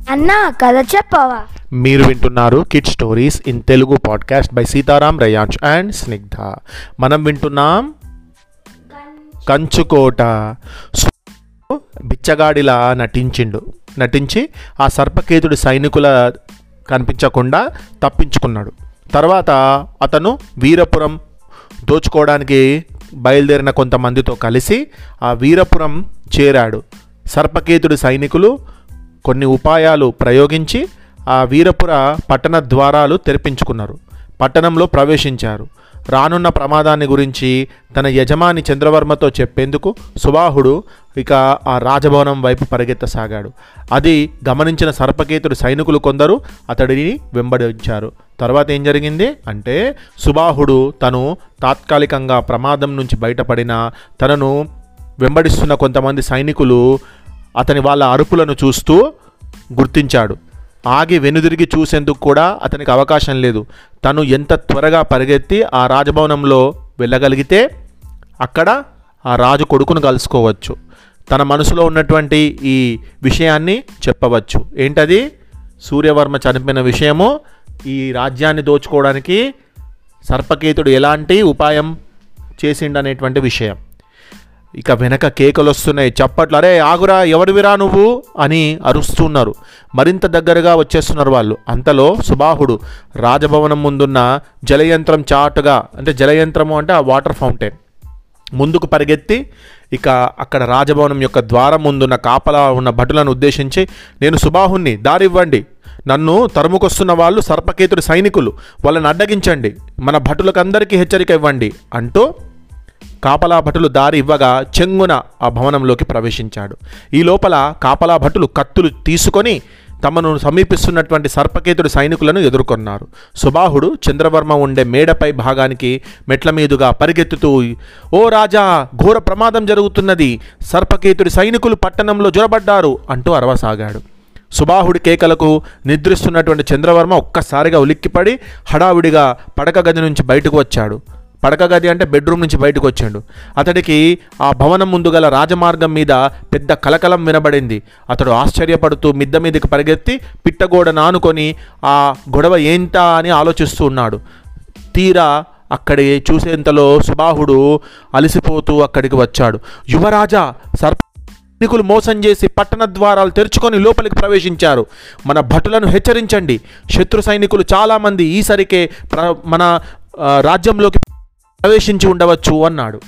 అన్న కథ చెప్పవా మీరు వింటున్నారు kid stories in Telugu podcast by Sitaram Rayansh and Snigdha మనం వింటున్నాం కంచుకోట సు- బిచ్చగాడిలా నటించిండు నటించి ఆ సర్పకేతుడి సైనికుల కనిపించకుండా తప్పించుకున్నాడు తర్వాత అతను వీరపురం దోచుకోవడానికి బయలుదేరిన కొంతమందితో కలిసి ఆ వీరపురం చేరాడు సర్పకేతుడి సైనికులు కొన్ని ఉపాయాలు ప్రయోగించి ఆ వీరపుర పట్టణ ద్వారాలు తెరిపించుకున్నారు పట్టణంలో ప్రవేశించారు రానున్న ప్రమాదాన్ని గురించి తన యజమాని చంద్రవర్మతో చెప్పేందుకు సుబాహుడు ఇక ఆ రాజభవనం వైపు పరిగెత్తసాగాడు అది గమనించిన సర్పకేతుడు సైనికులు కొందరు అతడిని వెంబడించారు తర్వాత ఏం జరిగింది అంటే సుబాహుడు తను తాత్కాలికంగా ప్రమాదం నుంచి బయటపడిన తనను వెంబడిస్తున్న కొంతమంది సైనికులు అతని వాళ్ళ అరుపులను చూస్తూ గుర్తించాడు ఆగి వెనుదిరిగి చూసేందుకు కూడా అతనికి అవకాశం లేదు తను ఎంత త్వరగా పరిగెత్తి ఆ రాజభవనంలో వెళ్ళగలిగితే అక్కడ ఆ రాజు కొడుకును కలుసుకోవచ్చు తన మనసులో ఉన్నటువంటి ఈ విషయాన్ని చెప్పవచ్చు ఏంటది సూర్యవర్మ చనిపోయిన విషయము ఈ రాజ్యాన్ని దోచుకోవడానికి సర్పకేతుడు ఎలాంటి ఉపాయం చేసిండనేటువంటి విషయం ఇక వెనక కేకలు వస్తున్నాయి చప్పట్లు అరే ఆగురా ఎవడివిరా నువ్వు అని అరుస్తున్నారు మరింత దగ్గరగా వచ్చేస్తున్నారు వాళ్ళు అంతలో సుబాహుడు రాజభవనం ముందున్న జలయంత్రం చాటుగా అంటే జలయంత్రము అంటే ఆ వాటర్ ఫౌంటైన్ ముందుకు పరిగెత్తి ఇక అక్కడ రాజభవనం యొక్క ద్వారం ముందున్న కాపలా ఉన్న భటులను ఉద్దేశించి నేను సుబాహుణ్ణి దారివ్వండి నన్ను తరుముకొస్తున్న వాళ్ళు సర్పకేతుడి సైనికులు వాళ్ళని అడ్డగించండి మన భటులకందరికీ హెచ్చరిక ఇవ్వండి అంటూ కాపలా భటులు దారి ఇవ్వగా చెంగున ఆ భవనంలోకి ప్రవేశించాడు ఈ లోపల కాపలా భటులు కత్తులు తీసుకొని తమను సమీపిస్తున్నటువంటి సర్పకేతుడి సైనికులను ఎదుర్కొన్నారు సుబాహుడు చంద్రవర్మ ఉండే మేడపై భాగానికి మెట్ల మీదుగా పరిగెత్తుతూ ఓ రాజా ఘోర ప్రమాదం జరుగుతున్నది సర్పకేతుడి సైనికులు పట్టణంలో జొరబడ్డారు అంటూ అరవసాగాడు సుబాహుడి కేకలకు నిద్రిస్తున్నటువంటి చంద్రవర్మ ఒక్కసారిగా ఉలిక్కిపడి హడావిడిగా పడక గది నుంచి బయటకు వచ్చాడు పడక గది అంటే బెడ్రూమ్ నుంచి బయటకు వచ్చాడు అతడికి ఆ భవనం ముందు గల రాజమార్గం మీద పెద్ద కలకలం వినబడింది అతడు ఆశ్చర్యపడుతూ మిద్ద మీదకి పరిగెత్తి పిట్టగోడ నానుకొని ఆ గొడవ ఏంటా అని ఆలోచిస్తూ ఉన్నాడు తీరా అక్కడి చూసేంతలో సుబాహుడు అలసిపోతూ అక్కడికి వచ్చాడు యువరాజా సర్ప సైనికులు మోసం చేసి పట్టణ ద్వారాలు తెరుచుకొని లోపలికి ప్రవేశించారు మన భటులను హెచ్చరించండి శత్రు సైనికులు చాలామంది ఈసరికే ప్ర మన ఆ, రాజ్యంలోకి ప్రవేశించి ఉండవచ్చు అన్నాడు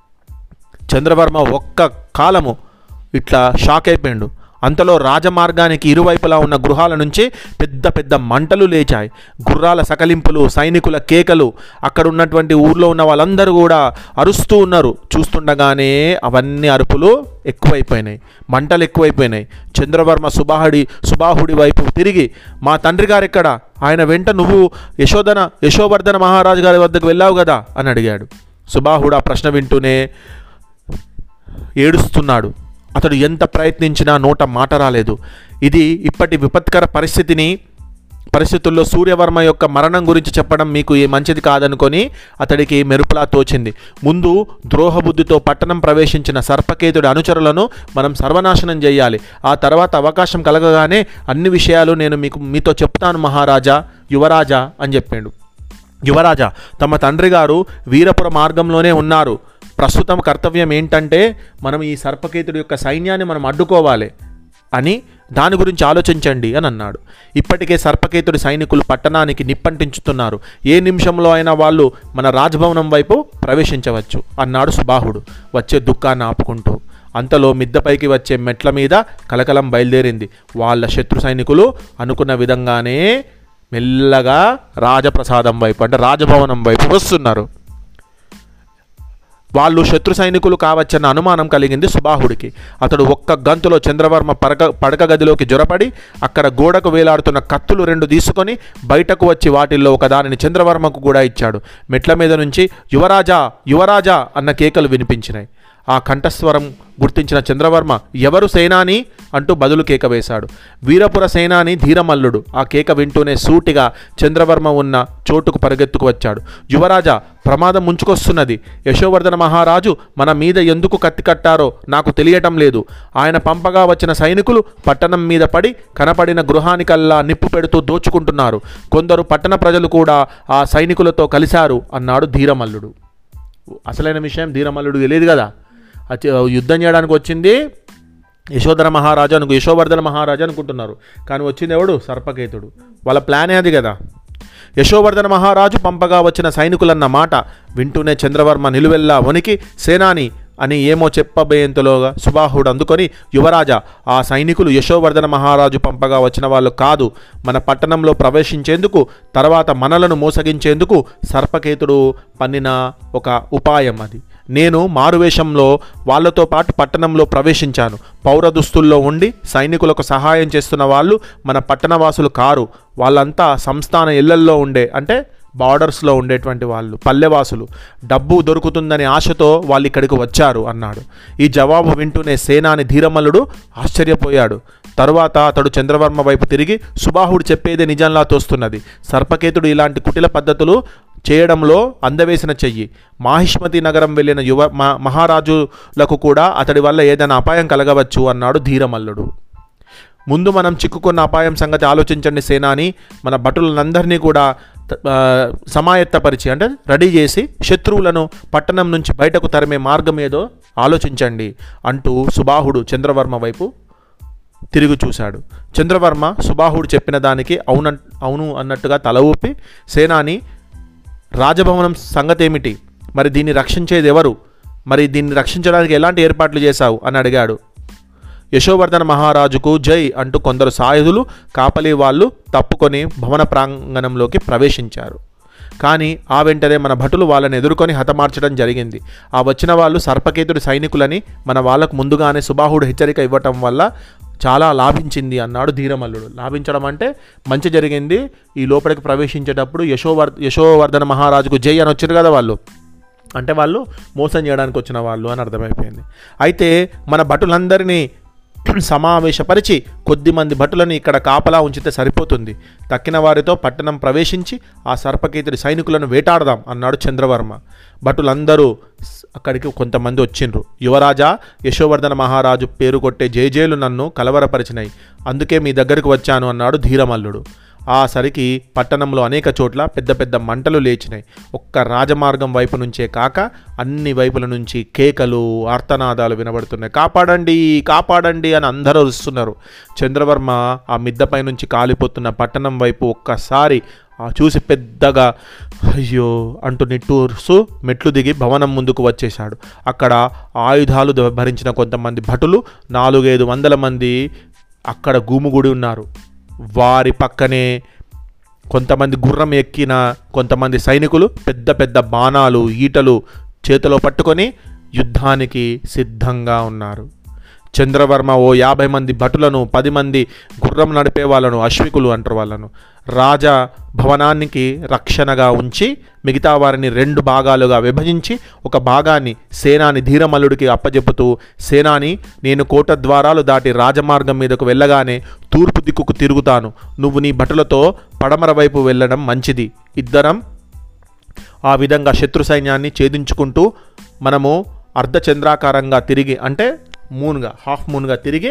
చంద్రవర్మ ఒక్క కాలము ఇట్లా షాక్ అయిపోయాడు అంతలో రాజమార్గానికి ఇరువైపులా ఉన్న గృహాల నుంచి పెద్ద పెద్ద మంటలు లేచాయి గుర్రాల సకలింపులు సైనికుల కేకలు అక్కడ ఉన్నటువంటి ఊర్లో ఉన్న వాళ్ళందరూ కూడా అరుస్తూ ఉన్నారు చూస్తుండగానే అవన్నీ అరుపులు ఎక్కువైపోయినాయి మంటలు ఎక్కువైపోయినాయి చంద్రవర్మ సుబాహుడి సుబాహుడి వైపు తిరిగి మా తండ్రి గారు ఎక్కడ ఆయన వెంట నువ్వు యశోధన యశోవర్ధన మహారాజు గారి వద్దకు వెళ్ళావు కదా అని అడిగాడు సుబాహుడు ఆ ప్రశ్న వింటూనే ఏడుస్తున్నాడు అతడు ఎంత ప్రయత్నించినా నోట మాట రాలేదు ఇది ఇప్పటి విపత్కర పరిస్థితిని పరిస్థితుల్లో సూర్యవర్మ యొక్క మరణం గురించి చెప్పడం మీకు ఏ మంచిది కాదనుకొని అతడికి మెరుపులా తోచింది ముందు ద్రోహబుద్ధితో పట్టణం ప్రవేశించిన సర్పకేతుడి అనుచరులను మనం సర్వనాశనం చేయాలి ఆ తర్వాత అవకాశం కలగగానే అన్ని విషయాలు నేను మీకు మీతో చెప్తాను మహారాజా యువరాజా అని చెప్పాడు యువరాజా తమ తండ్రి గారు వీరపుర మార్గంలోనే ఉన్నారు ప్రస్తుతం కర్తవ్యం ఏంటంటే మనం ఈ సర్పకేతుడి యొక్క సైన్యాన్ని మనం అడ్డుకోవాలి అని దాని గురించి ఆలోచించండి అని అన్నాడు ఇప్పటికే సర్పకేతుడి సైనికులు పట్టణానికి నిప్పంటించుతున్నారు ఏ నిమిషంలో అయినా వాళ్ళు మన రాజభవనం వైపు ప్రవేశించవచ్చు అన్నాడు సుబాహుడు వచ్చే దుఃఖాన్ని ఆపుకుంటూ అంతలో మిద్దపైకి వచ్చే మెట్ల మీద కలకలం బయలుదేరింది వాళ్ళ శత్రు సైనికులు అనుకున్న విధంగానే మెల్లగా రాజప్రసాదం వైపు అంటే రాజభవనం వైపు వస్తున్నారు వాళ్ళు శత్రు సైనికులు కావచ్చన్న అనుమానం కలిగింది సుబాహుడికి అతడు ఒక్క గంతులో చంద్రవర్మ పడక పడక గదిలోకి జొరపడి అక్కడ గోడకు వేలాడుతున్న కత్తులు రెండు తీసుకొని బయటకు వచ్చి వాటిల్లో ఒక దానిని చంద్రవర్మకు కూడా ఇచ్చాడు మెట్ల మీద నుంచి యువరాజా యువరాజా అన్న కేకలు వినిపించినాయి ఆ కంఠస్వరం గుర్తించిన చంద్రవర్మ ఎవరు సేనాని అంటూ బదులు కేక వేశాడు వీరపుర సేనాని ధీరమల్లుడు ఆ కేక వింటూనే సూటిగా చంద్రవర్మ ఉన్న చోటుకు పరిగెత్తుకు వచ్చాడు యువరాజా ప్రమాదం ముంచుకొస్తున్నది యశోవర్ధన మహారాజు మన మీద ఎందుకు కత్తి కట్టారో నాకు తెలియటం లేదు ఆయన పంపగా వచ్చిన సైనికులు పట్టణం మీద పడి కనపడిన గృహానికల్లా నిప్పు పెడుతూ దోచుకుంటున్నారు కొందరు పట్టణ ప్రజలు కూడా ఆ సైనికులతో కలిశారు అన్నాడు ధీరమల్లుడు అసలైన విషయం ధీరమల్లుడు తెలియదు కదా అతి- యుద్ధం చేయడానికి వచ్చింది యశోధర మహారాజు అనుకు యశోవర్ధన మహారాజు అనుకుంటున్నారు కానీ వచ్చింది ఎవడు సర్పకేతుడు వాళ్ళ ప్లానే అది కదా యశోవర్ధన మహారాజు పంపగా వచ్చిన సైనికులన్న మాట వింటూనే చంద్రవర్మ నిలువెల్లా వణికి సేనాని అని ఏమో చెప్పబోయేంతలోగా సుబాహుడు అందుకొని యువరాజా ఆ సైనికులు యశోవర్ధన మహారాజు పంపగా వచ్చిన వాళ్ళు కాదు మన పట్టణంలో ప్రవేశించేందుకు తర్వాత మనలను మోసగించేందుకు సర్పకేతుడు పన్నిన ఒక ఉపాయం అది నేను మారువేషంలో వాళ్ళతో పాటు పట్టణంలో ప్రవేశించాను పౌర దుస్తుల్లో ఉండి సైనికులకు సహాయం చేస్తున్న వాళ్ళు మన పట్టణవాసులు కారు వాళ్ళంతా సంస్థాన ఇళ్లల్లో ఉండే అంటే బార్డర్స్లో ఉండేటువంటి వాళ్ళు పల్లెవాసులు డబ్బు దొరుకుతుందని ఆశతో వాళ్ళు ఇక్కడికి వచ్చారు అన్నాడు ఈ జవాబు వింటూనే సేనాని ధీరమల్లుడు ఆశ్చర్యపోయాడు తరువాత అతడు చంద్రవర్మ వైపు తిరిగి సుబాహుడు చెప్పేదే నిజంలా తోస్తున్నది సర్పకేతుడు ఇలాంటి కుటిల పద్ధతులు చేయడంలో అందవేసిన చెయ్యి మాహిష్మతి నగరం వెళ్ళిన యువ మ- మహారాజులకు కూడా అతడి వల్ల ఏదైనా అపాయం కలగవచ్చు అన్నాడు ధీరమల్లుడు ముందు మనం చిక్కుకున్న అపాయం సంగతి ఆలోచించండి సేనాని మన భటులందరినీ కూడా త- ఆ, సమాయత్తపరిచి అంటే రెడీ చేసి శత్రువులను పట్టణం నుంచి బయటకు తరిమే మార్గం ఏదో ఆలోచించండి అంటూ సుబాహుడు చంద్రవర్మ వైపు తిరిగి చూశాడు చంద్రవర్మ సుబాహుడు చెప్పిన దానికి అవున అవును అన్నట్టుగా తల ఊపి సేనాని రాజభవనం సంగతి ఏమిటి మరి దీన్ని రక్షించేది ఎవరు మరి దీన్ని రక్షించడానికి ఎలాంటి ఏర్పాట్లు చేశావు అని అడిగాడు యశోవర్ధన మహారాజుకు జై అంటూ కొందరు సాయుధులు కాపలి వాళ్ళు తప్పుకొని భవన ప్రాంగణంలోకి ప్రవేశించారు కానీ ఆ వెంటనే మన భటులు వాళ్ళని ఎదుర్కొని హతమార్చడం జరిగింది ఆ వచ్చిన వాళ్ళు సర్పకేతుడి సైనికులని మన వాళ్ళకు ముందుగానే సుబాహుడు హెచ్చరిక ఇవ్వటం వల్ల చాలా లాభించింది అన్నాడు ధీరమల్లుడు లాభించడం అంటే మంచి జరిగింది ఈ లోపలికి ప్రవేశించేటప్పుడు యశోవర్ యశోవర్ధన మహారాజుకు జై అని వచ్చారు కదా వాళ్ళు అంటే వాళ్ళు మోసం చేయడానికి వచ్చిన వాళ్ళు అని అర్థమైపోయింది అయితే మన భటులందరినీ సమావేశపరిచి కొద్దిమంది భటులను ఇక్కడ కాపలా ఉంచితే సరిపోతుంది తక్కిన వారితో పట్టణం ప్రవేశించి ఆ సర్పకేతుడి సైనికులను వేటాడదాం అన్నాడు చంద్రవర్మ భటులందరూ స్- అక్కడికి కొంతమంది వచ్చిండ్రు యువరాజా యశోవర్ధన మహారాజు పేరు కొట్టే జేజేలు నన్ను కలవరపరిచినాయి అందుకే మీ దగ్గరకు వచ్చాను అన్నాడు ధీరమల్లుడు ఆ సరికి పట్టణంలో అనేక చోట్ల పెద్ద పెద్ద మంటలు లేచినాయి ఒక్క రాజమార్గం వైపు నుంచే కాక అన్ని వైపుల నుంచి కేకలు ఆర్తనాదాలు వినబడుతున్నాయి కాపాడండి కాపాడండి అని అందరూ వస్తున్నారు చంద్రవర్మ ఆ మిద్దపై నుంచి కాలిపోతున్న పట్టణం వైపు ఒక్కసారి ఆ చూసి పెద్దగా అయ్యో అంటూ నిట్టూర్సు మెట్లు దిగి భవనం ముందుకు వచ్చేశాడు అక్కడ ఆయుధాలు ధ- భరించిన కొంతమంది భటులు నాలుగైదు వందల మంది అక్కడ గుమిగూడి ఉన్నారు వారి పక్కనే కొంతమంది గుర్రం ఎక్కిన కొంతమంది సైనికులు పెద్ద పెద్ద బాణాలు ఈటలు చేతిలో పట్టుకొని యుద్ధానికి సిద్ధంగా ఉన్నారు చంద్రవర్మ ఓ యాభై మంది భటులను పది మంది గుర్రం నడిపే వాళ్ళను అశ్వికులు అంటారు వాళ్ళను రాజా భవనానికి రక్షణగా ఉంచి మిగతా వారిని రెండు భాగాలుగా విభజించి ఒక భాగాన్ని సేనాని ధీరమల్లుడికి అప్పజెపుతూ సేనాని నేను కోట ద్వారాలు దాటి రాజమార్గం మీదకు వెళ్ళగానే తూర్పు దిక్కుకు తిరుగుతాను నువ్వు నీ భటులతో పడమర వైపు వెళ్ళడం మంచిది ఇద్దరం ఆ విధంగా శత్రు సైన్యాన్ని ఛేదించుకుంటూ మనము అర్ధచంద్రాకారంగా తిరిగి అంటే మూన్గా హాఫ్ మూన్గా తిరిగి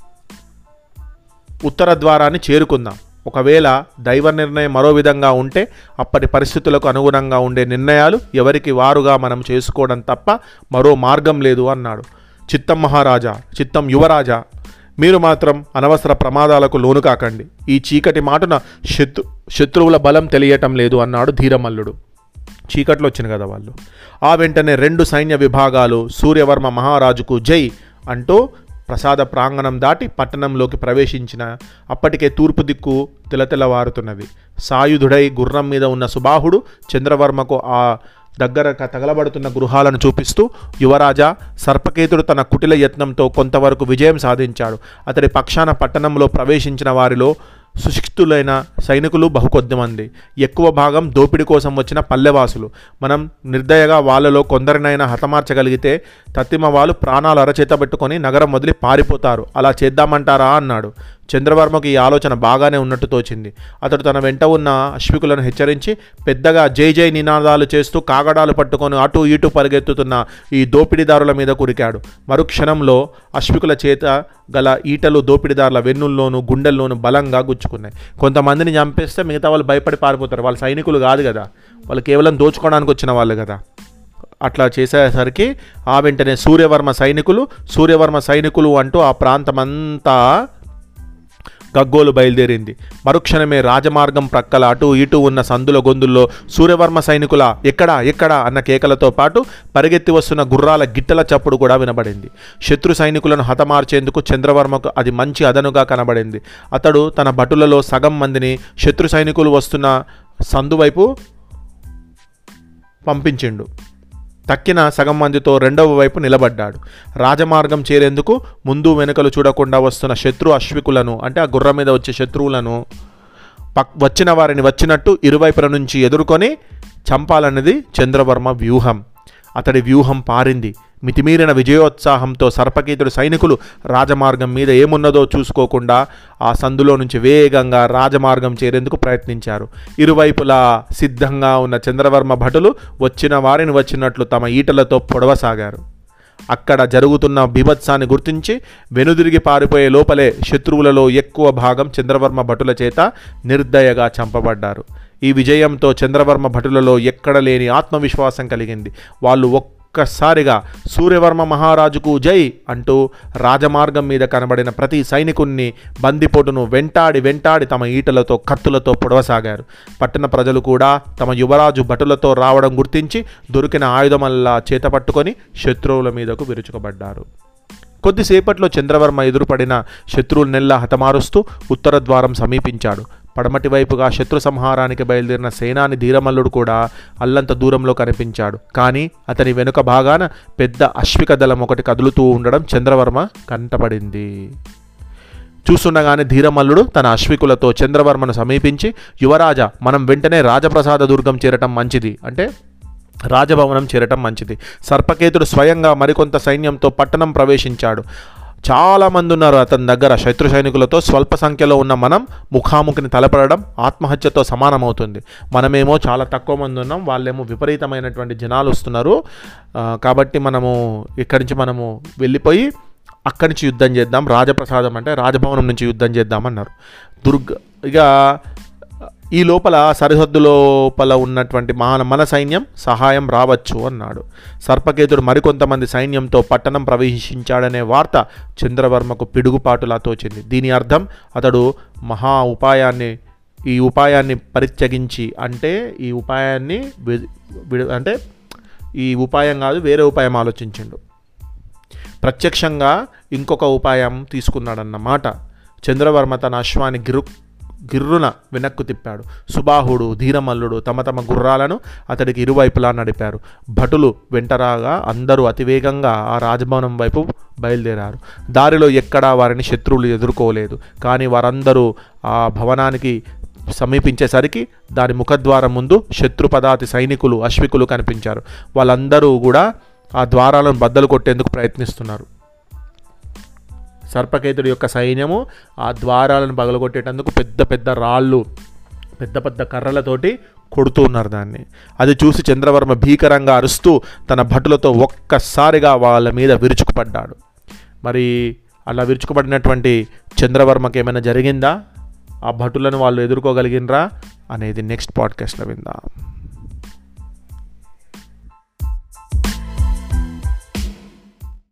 ఉత్తర ద్వారాన్ని చేరుకుందాం ఒకవేళ దైవ నిర్ణయం మరో విధంగా ఉంటే అప్పటి పరిస్థితులకు అనుగుణంగా ఉండే నిర్ణయాలు ఎవరికి వారుగా మనం చేసుకోవడం తప్ప మరో మార్గం లేదు అన్నాడు చిత్తం మహారాజా చిత్తం యువరాజా మీరు మాత్రం అనవసర ప్రమాదాలకు లోను కాకండి ఈ చీకటి మాటున శత్రు శత్రువుల బలం తెలియటం లేదు అన్నాడు ధీరమల్లుడు చీకట్లో వచ్చిన కదా వాళ్ళు ఆ వెంటనే రెండు సైన్య విభాగాలు సూర్యవర్మ మహారాజుకు జై అంటూ ప్రసాద ప్రాంగణం దాటి పట్టణంలోకి ప్రవేశించిన అప్పటికే తూర్పు దిక్కు తిలతిలవారుతున్నది సాయుధుడై గుర్రం మీద ఉన్న సుబాహుడు చంద్రవర్మకు ఆ దగ్గర క- తగలబడుతున్న గృహాలను చూపిస్తూ యువరాజా సర్పకేతుడు తన కుటిల యత్నంతో కొంతవరకు విజయం సాధించాడు అతడి పక్షాన పట్టణంలో ప్రవేశించిన వారిలో సుశిక్షితులైన సైనికులు బహుకొద్ది మంది ఎక్కువ భాగం దోపిడీ కోసం వచ్చిన పల్లెవాసులు మనం నిర్దయగా వాళ్ళలో కొందరినైనా హతమార్చగలిగితే తత్తిమ వాళ్ళు ప్రాణాలు అరచేత పెట్టుకొని నగరం వదిలి పారిపోతారు అలా చేద్దామంటారా అన్నాడు చంద్రవర్మకు ఈ ఆలోచన బాగానే ఉన్నట్టు తోచింది అతడు తన వెంట ఉన్న అశ్వికులను హెచ్చరించి పెద్దగా జై జై నినాదాలు చేస్తూ కాగడాలు పట్టుకొని అటు ఇటు పరిగెత్తుతున్న ఈ దోపిడీదారుల మీద కురికాడు మరుక్షణంలో అశ్వికుల చేత గల ఈటలు దోపిడీదారుల వెన్నుల్లోనూ గుండెల్లోనూ బలంగా గుచ్చుకున్నాయి కొంతమందిని చంపేస్తే మిగతా వాళ్ళు భయపడి పారిపోతారు వాళ్ళు సైనికులు కాదు కదా వాళ్ళు కేవలం దోచుకోవడానికి వచ్చిన వాళ్ళు కదా అట్లా చేసేసరికి ఆ వెంటనే సూర్యవర్మ సైనికులు సూర్యవర్మ సైనికులు అంటూ ఆ ప్రాంతమంతా గగ్గోలు బయలుదేరింది మరుక్షణమే రాజమార్గం ప్రక్కల అటు ఇటు ఉన్న సందుల గొంతుల్లో సూర్యవర్మ సైనికుల ఎక్కడ ఎక్కడ అన్న కేకలతో పాటు పరిగెత్తి వస్తున్న గుర్రాల గిట్టల చప్పుడు కూడా వినబడింది శత్రు సైనికులను హతమార్చేందుకు చంద్రవర్మకు అది మంచి అదనుగా కనబడింది అతడు తన భటులలో సగం మందిని శత్రు సైనికులు వస్తున్న సందు వైపు పంపించిండు తక్కిన సగం మందితో రెండవ వైపు నిలబడ్డాడు రాజమార్గం చేరేందుకు ముందు వెనుకలు చూడకుండా వస్తున్న శత్రు అశ్వికులను అంటే ఆ గుర్రం మీద వచ్చే శత్రువులను పక్ వచ్చిన వారిని వచ్చినట్టు ఇరువైపుల నుంచి ఎదుర్కొని చంపాలన్నది చంద్రవర్మ వ్యూహం అతడి వ్యూహం పారింది మితిమీరిన విజయోత్సాహంతో సర్పకీతుడు సైనికులు రాజమార్గం మీద ఏమున్నదో చూసుకోకుండా ఆ సందులో నుంచి వేగంగా రాజమార్గం చేరేందుకు ప్రయత్నించారు ఇరువైపులా సిద్ధంగా ఉన్న చంద్రవర్మ భటులు వచ్చిన వారిని వచ్చినట్లు తమ ఈటలతో పొడవసాగారు అక్కడ జరుగుతున్న బీభత్సాన్ని గుర్తించి వెనుదిరిగి పారిపోయే లోపలే శత్రువులలో ఎక్కువ భాగం చంద్రవర్మ భటుల చేత నిర్దయగా చంపబడ్డారు ఈ విజయంతో చంద్రవర్మ భటులలో ఎక్కడ లేని ఆత్మవిశ్వాసం కలిగింది వాళ్ళు ఒక్కసారిగా సూర్యవర్మ మహారాజుకు జై అంటూ రాజమార్గం మీద కనబడిన ప్రతి సైనికుణ్ణి బందిపోటును వెంటాడి వెంటాడి తమ ఈటలతో కత్తులతో పొడవసాగారు పట్టణ ప్రజలు కూడా తమ యువరాజు భటులతో రావడం గుర్తించి దొరికిన ఆయుధమల్లా చేతపట్టుకొని శత్రువుల మీదకు విరుచుకబడ్డారు కొద్దిసేపట్లో చంద్రవర్మ ఎదురుపడిన శత్రువులనెల్లా హతమారుస్తూ ఉత్తర ద్వారం సమీపించాడు పడమటి వైపుగా శత్రు సంహారానికి బయలుదేరిన సేనాని ధీరమల్లుడు కూడా అల్లంత దూరంలో కనిపించాడు కానీ అతని వెనుక భాగాన పెద్ద అశ్విక దళం ఒకటి కదులుతూ ఉండడం చంద్రవర్మ కంటపడింది చూస్తుండగానే ధీరమల్లుడు తన అశ్వికులతో చంద్రవర్మను సమీపించి యువరాజ మనం వెంటనే రాజప్రసాద దుర్గం చేరటం మంచిది అంటే రాజభవనం చేరటం మంచిది సర్పకేతుడు స్వయంగా మరికొంత సైన్యంతో పట్టణం ప్రవేశించాడు చాలా మంది ఉన్నారు అతని దగ్గర శత్రు సైనికులతో స్వల్ప సంఖ్యలో ఉన్న మనం ముఖాముఖిని తలపడడం ఆత్మహత్యతో సమానమవుతుంది మనమేమో చాలా తక్కువ మంది ఉన్నాం వాళ్ళేమో విపరీతమైనటువంటి జనాలు వస్తున్నారు ఆ, కాబట్టి మనము ఇక్కడి నుంచి మనము వెళ్ళిపోయి అక్కడి నుంచి యుద్ధం చేద్దాం రాజప్రసాదం అంటే రాజభవనం నుంచి యుద్ధం చేద్దామన్నారు దుర్గ ఇక ఈ లోపల సరిహద్దు లోపల ఉన్నటువంటి మన మన సైన్యం సహాయం రావచ్చు అన్నాడు సర్పకేతుడు మరికొంతమంది సైన్యంతో పట్టణం ప్రవేశించాడనే వార్త చంద్రవర్మకు పిడుగుపాటులా తోచింది దీని అర్థం అతడు మహా ఉపాయాన్ని ఈ ఉపాయాన్ని పరిత్యగించి అంటే ఈ ఉపాయాన్ని వి- విడు- అంటే ఈ ఉపాయం కాదు వేరే ఉపాయం ఆలోచించిండు ప్రత్యక్షంగా ఇంకొక ఉపాయం తీసుకున్నాడన్నమాట చంద్రవర్మ తన అశ్వాన్ని గిరు గిర్రున వెనక్కు తిప్పాడు సుబాహుడు ధీరమల్లుడు తమ తమ గుర్రాలను అతడికి ఇరువైపులా నడిపారు భటులు వెంటరాగా అందరూ అతివేగంగా ఆ రాజభవనం వైపు బయలుదేరారు దారిలో ఎక్కడా వారిని శత్రువులు ఎదుర్కోలేదు కానీ వారందరూ ఆ భవనానికి సమీపించేసరికి దాని ముఖద్వారం ముందు శత్రుపదాతి సైనికులు అశ్వికులు కనిపించారు వాళ్ళందరూ కూడా ఆ ద్వారాలను బద్దలు కొట్టేందుకు ప్రయత్నిస్తున్నారు సర్పకేతుడి యొక్క సైన్యము ఆ ద్వారాలను పగలగొట్టేటందుకు పెద్ద పెద్ద రాళ్ళు పెద్ద పెద్ద కర్రలతోటి కొడుతూ ఉన్నారు దాన్ని అది చూసి చంద్రవర్మ భీకరంగా అరుస్తూ తన భటులతో ఒక్కసారిగా వాళ్ళ మీద విరుచుకుపడ్డాడు మరి అలా విరుచుకుపడినటువంటి చంద్రవర్మకి ఏమైనా జరిగిందా ఆ భటులను వాళ్ళు ఎదుర్కోగలిగినరా అనేది నెక్స్ట్ పాడ్కాస్ట్లో విందాం